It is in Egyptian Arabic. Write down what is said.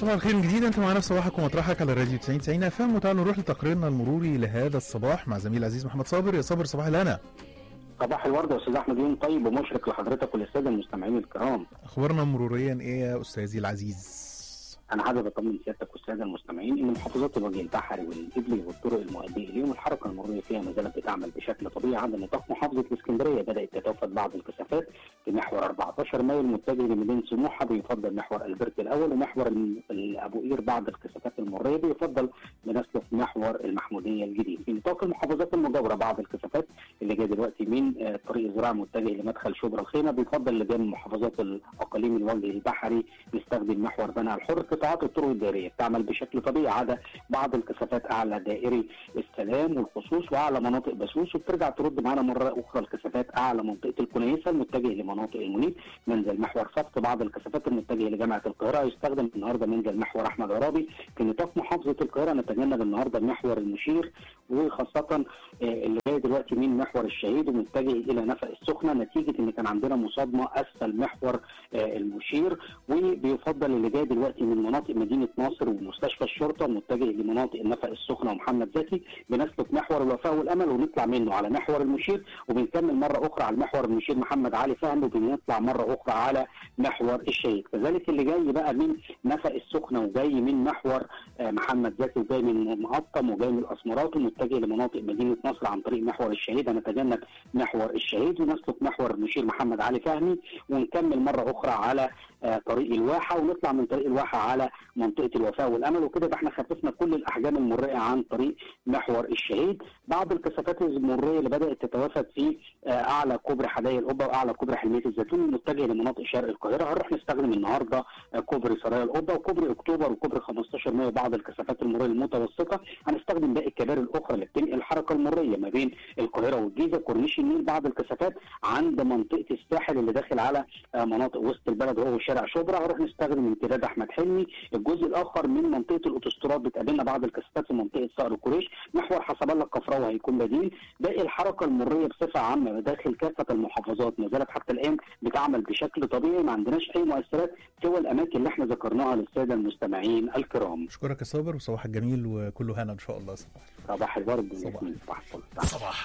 صباح الخير من جديد انت معنا في صباحك ومطرحك على الراديو 90 90 اف ام وتعالوا نروح لتقريرنا المروري لهذا الصباح مع زميل العزيز محمد صابر يا صابر صباح الهنا صباح الورد يا استاذ احمد يوم طيب ومشرق لحضرتك وللساده المستمعين الكرام اخبارنا مروريا ايه يا استاذي العزيز انا حابب اطمن سيادتك والساده المستمعين ان محافظات الوجه البحري والابلي والطرق المؤديه اليهم الحركه المروريه فيها ما زالت بتعمل بشكل طبيعي عند نطاق محافظه الاسكندريه بدات تتوافد بعض الكثافات في محور 14 مايو المتجه لمدينه سموحه بيفضل محور البرت الاول ومحور ال- ال- ابو قير بعض الكثافات المروريه بيفضل بنسلك محور المحموديه الجديد في نطاق المحافظات المجاوره بعض الكثافات اللي جايه دلوقتي من آه، طريق الزراعه متجه لمدخل شبرا الخيمه بيفضل لجان محافظات الاقاليم الوجه البحري نستخدم محور بنها الحر قطاعات الطرق الدائريه بتعمل بشكل طبيعي عدا بعض الكثافات اعلى دائري السلام والخصوص واعلى مناطق بسوس وبترجع ترد معانا مره اخرى الكثافات اعلى منطقه الكنيسه المتجه لمناطق المنيب منزل محور صفت بعض الكثافات المتجهه لجامعه القاهره يستخدم النهارده منزل محور احمد عرابي في نطاق محافظه القاهره نتجنب النهارده محور المشير وخاصه آه، اللي جاي دلوقتي من محور الشهيد ومتجه الى نفق السخنه نتيجه ان كان عندنا مصادمه اسفل محور آه، المشير وبيفضل اللي جاي دلوقتي من مناطق مدينه ناصر ومستشفى الشرطه متجه لمناطق النفق السخنه ومحمد زكي بنسلك محور الوفاء والامل ونطلع منه على محور المشير وبنكمل مره اخرى على محور المشير محمد علي فهمي وبنطلع مره اخرى على محور الشهيد كذلك اللي جاي بقى من نفق السخنه وجاي من محور آه، محمد زكي وجاي من مقطم وجاي من الاسمرات ومتجه لمناطق مدينه نصر عن طريق محور الشهيد هنتجنب محور الشهيد ونسلك محور المشير محمد علي فهمي ونكمل مره اخرى على آه، طريق الواحه ونطلع من طريق الواحه على منطقه الوفاء والامل وكده يبقى احنا خففنا كل الاحجام المريه عن طريق محور الشهيد بعض الكثافات المريه اللي بدات تتوافد في آه، اعلى كوبري حدائق القبه واعلى كوبري حلميه الزيتون المتجه لمناطق شرق القاهره هنروح نستخدم النهارده آه، كوبري سرايا القبه وكوبري اكتوبر وكوبري 15 مايو بعض الكثافات المريه المتوسطه هنستخدم باقي الكباري الاخرى اللي بتنقل الحركه المريه ما بين القاهره والجيزه كورنيش النيل بعض الكثافات عند منطقه الساحل اللي داخل على آه، مناطق وسط البلد وهو شارع شبرا هنروح نستخدم امتداد احمد حلمي الجزء الاخر من منطقه الاوتوستراد بتقابلنا بعض الكثافات في منطقه صقر قريش محور حسب الله الكفراوي هيكون بديل باقي الحركه المريه بصفه عامه داخل كافه المحافظات ما زالت حتى الان بتعمل بشكل طبيعي ما عندناش اي مؤثرات سوى الاماكن اللي احنا ذكرناها للساده المستمعين الكرام اشكرك يا صابر وصباحك جميل وكله هنا ان شاء الله صباح صباح الورد صباح. صباح الفل صباح